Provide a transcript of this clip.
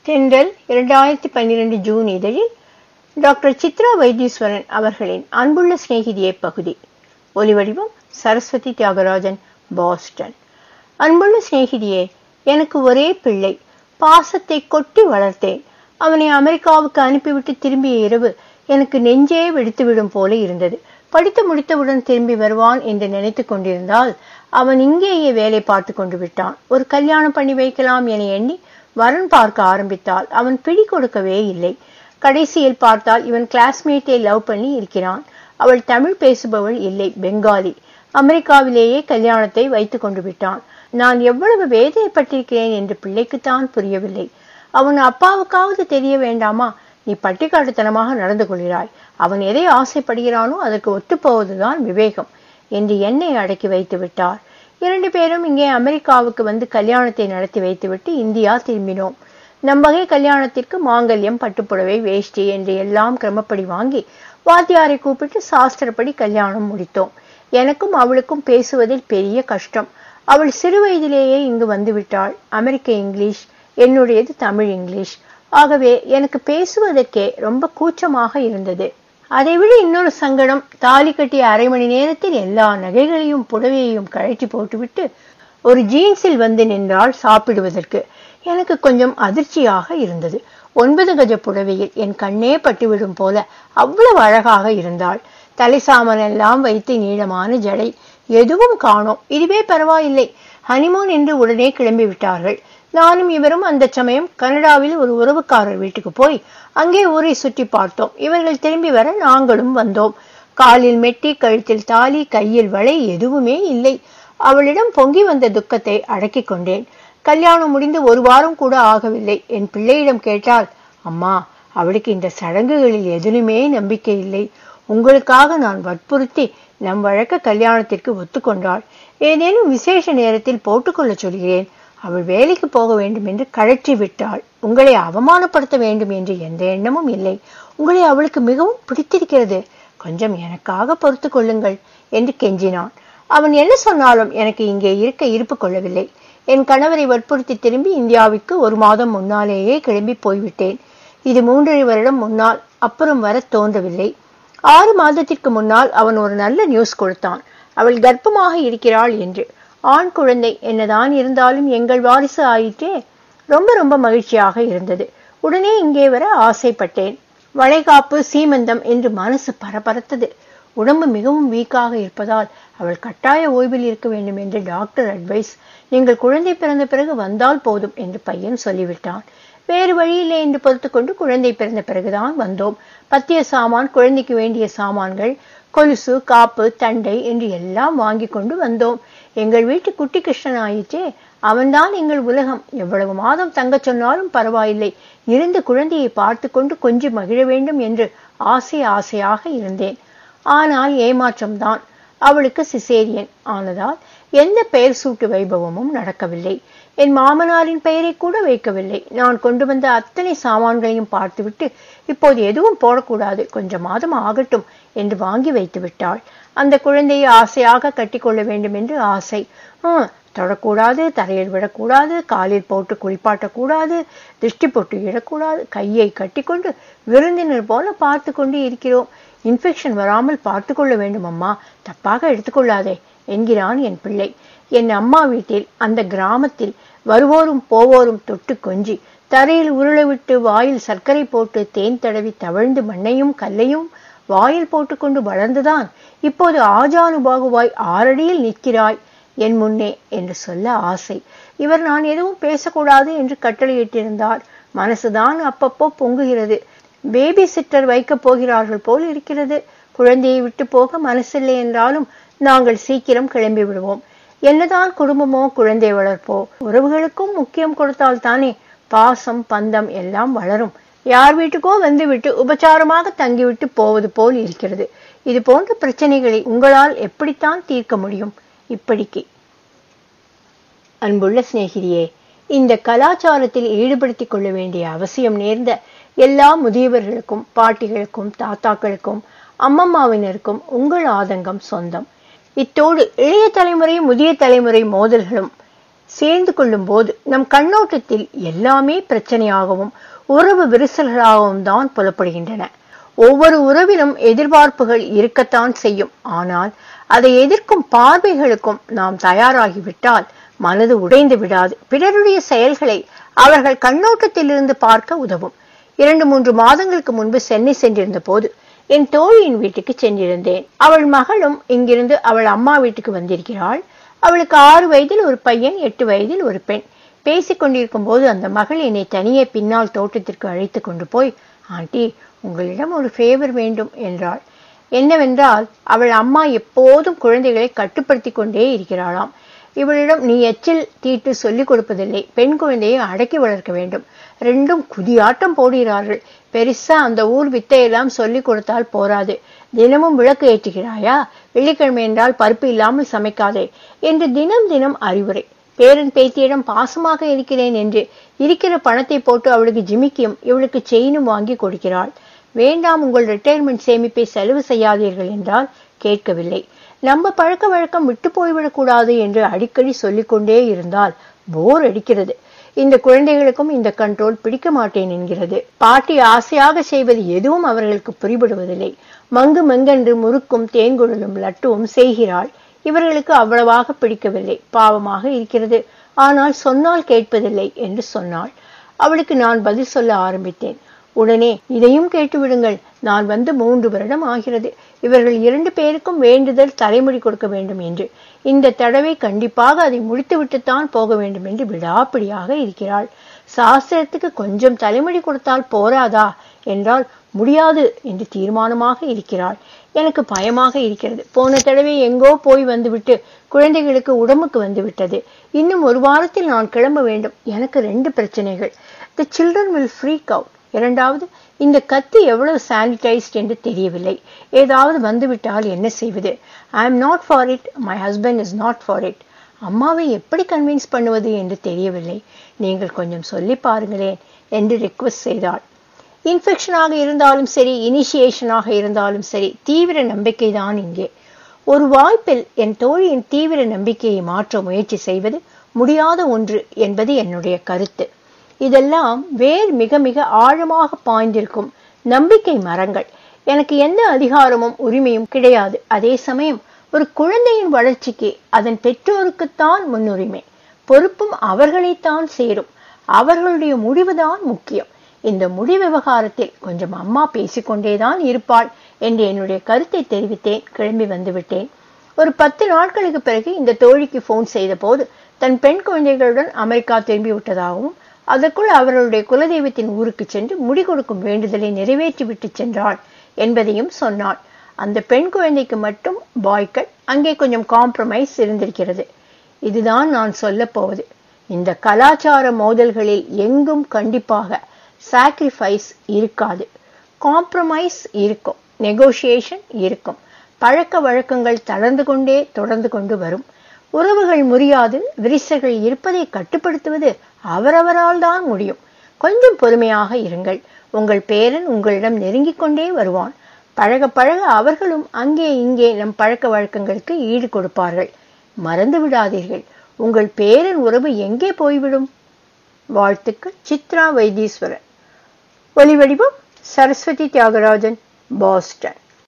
தென்றல் இரண்டாயிரத்தி பன்னிரண்டு ஜூன் இதழில் டாக்டர் சித்ரா வைத்தீஸ்வரன் அவர்களின் அன்புள்ள சிநேகிதியே பகுதி ஒலிவடிவம் சரஸ்வதி தியாகராஜன் பாஸ்டன் அன்புள்ள சிநேகிதியே எனக்கு ஒரே பிள்ளை பாசத்தை கொட்டி வளர்த்தேன் அவனை அமெரிக்காவுக்கு அனுப்பிவிட்டு திரும்பிய இரவு எனக்கு நெஞ்சே வெடித்துவிடும் போல இருந்தது படித்து முடித்தவுடன் திரும்பி வருவான் என்று நினைத்து கொண்டிருந்தால் அவன் இங்கேயே வேலை பார்த்து கொண்டு விட்டான் ஒரு கல்யாணம் பண்ணி வைக்கலாம் என எண்ணி வரன் பார்க்க ஆரம்பித்தால் அவன் பிடி கொடுக்கவே இல்லை கடைசியில் பார்த்தால் இவன் கிளாஸ்மேட்டை லவ் பண்ணி இருக்கிறான் அவள் தமிழ் பேசுபவள் இல்லை பெங்காலி அமெரிக்காவிலேயே கல்யாணத்தை வைத்து கொண்டு விட்டான் நான் எவ்வளவு வேதனைப்பட்டிருக்கிறேன் என்று பிள்ளைக்குத்தான் புரியவில்லை அவன் அப்பாவுக்காவது தெரிய வேண்டாமா நீ பட்டிக்காட்டுத்தனமாக நடந்து கொள்கிறாய் அவன் எதை ஆசைப்படுகிறானோ அதற்கு ஒத்துப்போவதுதான் விவேகம் என்று என்னை அடக்கி வைத்து விட்டார் இரண்டு பேரும் இங்கே அமெரிக்காவுக்கு வந்து கல்யாணத்தை நடத்தி வைத்துவிட்டு இந்தியா திரும்பினோம் நம் வகை கல்யாணத்திற்கு மாங்கல்யம் பட்டுப்புடவை வேஷ்டி என்று எல்லாம் கிரமப்படி வாங்கி வாத்தியாரை கூப்பிட்டு சாஸ்திரப்படி கல்யாணம் முடித்தோம் எனக்கும் அவளுக்கும் பேசுவதில் பெரிய கஷ்டம் அவள் சிறு வயதிலேயே இங்கு வந்து விட்டாள் அமெரிக்க இங்கிலீஷ் என்னுடையது தமிழ் இங்கிலீஷ் ஆகவே எனக்கு பேசுவதற்கே ரொம்ப கூச்சமாக இருந்தது அதைவிட இன்னொரு சங்கடம் தாலி கட்டிய அரை மணி நேரத்தில் எல்லா நகைகளையும் புடவையையும் கழற்றி போட்டுவிட்டு ஒரு ஜீன்ஸில் வந்து நின்றால் சாப்பிடுவதற்கு எனக்கு கொஞ்சம் அதிர்ச்சியாக இருந்தது ஒன்பது கஜ புடவையில் என் கண்ணே பட்டுவிடும் போல அவ்வளவு அழகாக இருந்தாள் தலைசாமன் எல்லாம் வைத்து நீளமான ஜடை எதுவும் காணோம் இதுவே பரவாயில்லை ஹனிமூன் என்று உடனே கிளம்பி விட்டார்கள் நானும் இவரும் அந்த சமயம் கனடாவில் ஒரு உறவுக்காரர் வீட்டுக்கு போய் அங்கே ஊரை சுற்றி பார்த்தோம் இவர்கள் திரும்பி வர நாங்களும் வந்தோம் காலில் மெட்டி கழுத்தில் தாலி கையில் வளை எதுவுமே இல்லை அவளிடம் பொங்கி வந்த துக்கத்தை அடக்கிக் கொண்டேன் கல்யாணம் முடிந்து ஒரு வாரம் கூட ஆகவில்லை என் பிள்ளையிடம் கேட்டால் அம்மா அவளுக்கு இந்த சடங்குகளில் எதிலுமே நம்பிக்கை இல்லை உங்களுக்காக நான் வற்புறுத்தி நம் வழக்க கல்யாணத்திற்கு ஒத்துக்கொண்டாள் ஏதேனும் விசேஷ நேரத்தில் போட்டுக்கொள்ள சொல்கிறேன் அவள் வேலைக்கு போக வேண்டும் என்று கழற்றி விட்டாள் உங்களை அவமானப்படுத்த வேண்டும் என்று எந்த எண்ணமும் இல்லை உங்களை அவளுக்கு மிகவும் பிடித்திருக்கிறது கொஞ்சம் எனக்காக பொறுத்து கொள்ளுங்கள் என்று கெஞ்சினான் அவன் என்ன சொன்னாலும் எனக்கு இங்கே இருக்க இருப்பு கொள்ளவில்லை என் கணவரை வற்புறுத்தி திரும்பி இந்தியாவுக்கு ஒரு மாதம் முன்னாலேயே கிளம்பி போய்விட்டேன் இது மூன்றரை வருடம் முன்னால் அப்புறம் வர தோன்றவில்லை ஆறு மாதத்திற்கு முன்னால் அவன் ஒரு நல்ல நியூஸ் கொடுத்தான் அவள் கர்ப்பமாக இருக்கிறாள் என்று ஆண் குழந்தை என்னதான் இருந்தாலும் எங்கள் வாரிசு ஆயிற்றே ரொம்ப ரொம்ப மகிழ்ச்சியாக இருந்தது உடனே இங்கே வர ஆசைப்பட்டேன் வளைகாப்பு சீமந்தம் என்று மனசு பரபரத்தது உடம்பு மிகவும் வீக்காக இருப்பதால் அவள் கட்டாய ஓய்வில் இருக்க வேண்டும் என்று டாக்டர் அட்வைஸ் நீங்கள் குழந்தை பிறந்த பிறகு வந்தால் போதும் என்று பையன் சொல்லிவிட்டான் வேறு வழியில்லை என்று பொறுத்து கொண்டு குழந்தை பிறந்த பிறகுதான் வந்தோம் பத்திய சாமான் குழந்தைக்கு வேண்டிய சாமான்கள் கொலுசு காப்பு தண்டை என்று எல்லாம் வாங்கி கொண்டு வந்தோம் எங்கள் வீட்டு குட்டி கிருஷ்ணன் ஆயிற்றே அவன்தான் எங்கள் உலகம் எவ்வளவு மாதம் தங்கச் சொன்னாலும் பரவாயில்லை இருந்து குழந்தையை பார்த்து கொண்டு கொஞ்சம் மகிழ வேண்டும் என்று ஆசை ஆசையாக இருந்தேன் ஆனால் ஏமாற்றம்தான் அவளுக்கு சிசேரியன் ஆனதால் எந்த பெயர் சூட்டு வைபவமும் நடக்கவில்லை என் மாமனாரின் பெயரை கூட வைக்கவில்லை நான் கொண்டு வந்த அத்தனை சாமான்களையும் பார்த்துவிட்டு இப்போது எதுவும் போடக்கூடாது கொஞ்சம் மாதம் ஆகட்டும் என்று வாங்கி வைத்து விட்டாள் அந்த குழந்தையை ஆசையாக கட்டிக்கொள்ள வேண்டும் என்று ஆசை ஹம் தொடக்கூடாது தரையில் விடக்கூடாது காலில் போட்டு குளிப்பாட்டக்கூடாது திருஷ்டி போட்டு இடக்கூடாது கையை கட்டிக்கொண்டு விருந்தினர் போல பார்த்து கொண்டு இருக்கிறோம் இன்ஃபெக்ஷன் வராமல் பார்த்து கொள்ள வேண்டும் அம்மா தப்பாக எடுத்துக்கொள்ளாதே என்கிறான் என் பிள்ளை என் அம்மா வீட்டில் அந்த கிராமத்தில் வருவோரும் போவோரும் தொட்டு கொஞ்சி தரையில் உருளை விட்டு வாயில் சர்க்கரை போட்டு தேன் தடவி தவழ்ந்து மண்ணையும் கல்லையும் வாயில் போட்டுக்கொண்டு வளர்ந்துதான் இப்போது ஆஜானுபாகுவாய் ஆறடியில் நிற்கிறாய் என் முன்னே என்று சொல்ல ஆசை இவர் நான் எதுவும் பேசக்கூடாது என்று கட்டளையிட்டிருந்தார் மனசுதான் அப்பப்போ பொங்குகிறது பேபி சிட்டர் வைக்கப் போகிறார்கள் போல் இருக்கிறது குழந்தையை விட்டு போக மனசில்லை என்றாலும் நாங்கள் சீக்கிரம் கிளம்பி விடுவோம் என்னதான் குடும்பமோ குழந்தை வளர்ப்போ உறவுகளுக்கும் முக்கியம் கொடுத்தால் தானே பாசம் பந்தம் எல்லாம் வளரும் யார் வீட்டுக்கோ வந்துவிட்டு உபச்சாரமாக தங்கிவிட்டு போவது போல் இருக்கிறது இது போன்ற பிரச்சனைகளை உங்களால் எப்படித்தான் தீர்க்க முடியும் இப்படிக்கு அன்புள்ள சிநேகிதியே இந்த கலாச்சாரத்தில் ஈடுபடுத்திக் கொள்ள வேண்டிய அவசியம் நேர்ந்த எல்லா முதியவர்களுக்கும் பாட்டிகளுக்கும் தாத்தாக்களுக்கும் அம்மம்மாவினருக்கும் உங்கள் ஆதங்கம் சொந்தம் இத்தோடு இளைய தலைமுறை முதிய தலைமுறை மோதல்களும் சேர்ந்து கொள்ளும் போது நம் கண்ணோட்டத்தில் எல்லாமே பிரச்சனையாகவும் உறவு விரிசல்களாகவும் தான் புலப்படுகின்றன ஒவ்வொரு உறவிலும் எதிர்பார்ப்புகள் இருக்கத்தான் செய்யும் ஆனால் அதை எதிர்க்கும் பார்வைகளுக்கும் நாம் தயாராகிவிட்டால் மனது உடைந்து விடாது பிறருடைய செயல்களை அவர்கள் கண்ணோட்டத்திலிருந்து பார்க்க உதவும் இரண்டு மூன்று மாதங்களுக்கு முன்பு சென்னை சென்றிருந்த போது என் தோழியின் வீட்டுக்கு சென்றிருந்தேன் அவள் மகளும் இங்கிருந்து அவள் அம்மா வீட்டுக்கு வந்திருக்கிறாள் அவளுக்கு ஆறு வயதில் ஒரு பையன் எட்டு வயதில் ஒரு பெண் பேசிக் கொண்டிருக்கும் போது அந்த மகள் என்னை தனியே பின்னால் தோட்டத்திற்கு அழைத்து கொண்டு போய் ஆண்டி உங்களிடம் ஒரு ஃபேவர் வேண்டும் என்றாள் என்னவென்றால் அவள் அம்மா எப்போதும் குழந்தைகளை கட்டுப்படுத்தி கொண்டே இருக்கிறாளாம் இவளிடம் நீ எச்சில் தீட்டு சொல்லிக் கொடுப்பதில்லை பெண் குழந்தையை அடக்கி வளர்க்க வேண்டும் ரெண்டும் குதியாட்டம் போடுகிறார்கள் பெருசா அந்த ஊர் வித்தையெல்லாம் சொல்லிக் கொடுத்தால் போராது தினமும் விளக்கு ஏற்றுகிறாயா வெள்ளிக்கிழமை என்றால் பருப்பு இல்லாமல் சமைக்காதே என்று தினம் தினம் அறிவுரை பேரன் பேத்தியிடம் பாசமாக இருக்கிறேன் என்று இருக்கிற பணத்தை போட்டு அவளுக்கு ஜிமிக்கியும் இவளுக்கு செயினும் வாங்கி கொடுக்கிறாள் வேண்டாம் உங்கள் ரிட்டையர்மெண்ட் சேமிப்பை செலவு செய்யாதீர்கள் என்றால் கேட்கவில்லை நம்ம பழக்க வழக்கம் விட்டு போய்விடக்கூடாது என்று அடிக்கடி சொல்லிக்கொண்டே இருந்தால் போர் அடிக்கிறது இந்த குழந்தைகளுக்கும் இந்த கண்ட்ரோல் பிடிக்க மாட்டேன் என்கிறது பாட்டி ஆசையாக செய்வது எதுவும் அவர்களுக்கு புரிபடுவதில்லை மங்கு மங்கென்று முறுக்கும் தேன்குழலும் லட்டுவும் செய்கிறாள் இவர்களுக்கு அவ்வளவாக பிடிக்கவில்லை பாவமாக இருக்கிறது ஆனால் சொன்னால் கேட்பதில்லை என்று சொன்னாள் அவளுக்கு நான் பதில் சொல்ல ஆரம்பித்தேன் உடனே இதையும் கேட்டுவிடுங்கள் நான் வந்து மூன்று வருடம் ஆகிறது இவர்கள் இரண்டு பேருக்கும் வேண்டுதல் தலைமுடி கொடுக்க வேண்டும் என்று இந்த தடவை கண்டிப்பாக அதை முடித்துவிட்டுத்தான் போக வேண்டும் என்று விடாப்பிடியாக இருக்கிறாள் சாஸ்திரத்துக்கு கொஞ்சம் தலைமுடி கொடுத்தால் போராதா என்றால் முடியாது என்று தீர்மானமாக இருக்கிறாள் எனக்கு பயமாக இருக்கிறது போன தடவை எங்கோ போய் வந்துவிட்டு குழந்தைகளுக்கு உடம்புக்கு வந்து விட்டது இன்னும் ஒரு வாரத்தில் நான் கிளம்ப வேண்டும் எனக்கு ரெண்டு பிரச்சனைகள் the children will freak out இரண்டாவது இந்த கத்தி எவ்வளவு சானிடைஸ்ட் என்று தெரியவில்லை ஏதாவது வந்துவிட்டால் என்ன செய்வது I am not for it my husband is not for it அம்மாவை எப்படி கன்வின்ஸ் பண்ணுவது என்று தெரியவில்லை நீங்கள் கொஞ்சம் சொல்லி பாருங்களேன் என்று ரிக்வஸ்ட் செய்தாள் இன்ஃபெக்ஷனாக இருந்தாலும் சரி இனிஷியேஷனாக இருந்தாலும் சரி தீவிர நம்பிக்கை தான் இங்கே ஒரு வாய்ப்பில் என் தோழியின் தீவிர நம்பிக்கையை மாற்ற முயற்சி செய்வது முடியாத ஒன்று என்பது என்னுடைய கருத்து இதெல்லாம் வேர் மிக மிக ஆழமாக பாய்ந்திருக்கும் நம்பிக்கை மரங்கள் எனக்கு எந்த அதிகாரமும் உரிமையும் கிடையாது அதே சமயம் ஒரு குழந்தையின் வளர்ச்சிக்கு அதன் பெற்றோருக்குத்தான் முன்னுரிமை பொறுப்பும் அவர்களைத்தான் சேரும் அவர்களுடைய முடிவுதான் முக்கியம் இந்த முடி விவகாரத்தில் கொஞ்சம் அம்மா பேசிக்கொண்டேதான் இருப்பாள் என்று என்னுடைய கருத்தை தெரிவித்தேன் கிளம்பி வந்துவிட்டேன் ஒரு பத்து நாட்களுக்கு பிறகு இந்த தோழிக்கு போன் செய்த போது தன் பெண் குழந்தைகளுடன் அமெரிக்கா திரும்பி விட்டதாகவும் அதற்குள் அவர்களுடைய குலதெய்வத்தின் ஊருக்கு சென்று முடி கொடுக்கும் வேண்டுதலை நிறைவேற்றி விட்டு சென்றாள் என்பதையும் சொன்னாள் அந்த பெண் குழந்தைக்கு மட்டும் பாய்கட் அங்கே கொஞ்சம் காம்ப்ரமைஸ் இருந்திருக்கிறது இதுதான் நான் சொல்ல போவது இந்த கலாச்சார மோதல்களில் எங்கும் கண்டிப்பாக சாக்ரிஃபைஸ் இருக்காது காம்ப்ரமைஸ் இருக்கும் நெகோசியேஷன் இருக்கும் பழக்க வழக்கங்கள் தளர்ந்து கொண்டே தொடர்ந்து கொண்டு வரும் உறவுகள் முறியாது விரிசல்கள் இருப்பதை கட்டுப்படுத்துவது அவரவரால் தான் முடியும் கொஞ்சம் பொறுமையாக இருங்கள் உங்கள் பேரன் உங்களிடம் நெருங்கிக் கொண்டே வருவான் பழக பழக அவர்களும் அங்கே இங்கே நம் பழக்க வழக்கங்களுக்கு ஈடு கொடுப்பார்கள் மறந்து விடாதீர்கள் உங்கள் பேரன் உறவு எங்கே போய்விடும் வாழ்த்துக்கள் சித்ரா வைத்தீஸ்வரன் ஒலிவடிவம் சரஸ்வதி தியாகராஜன் பாஸ்டன்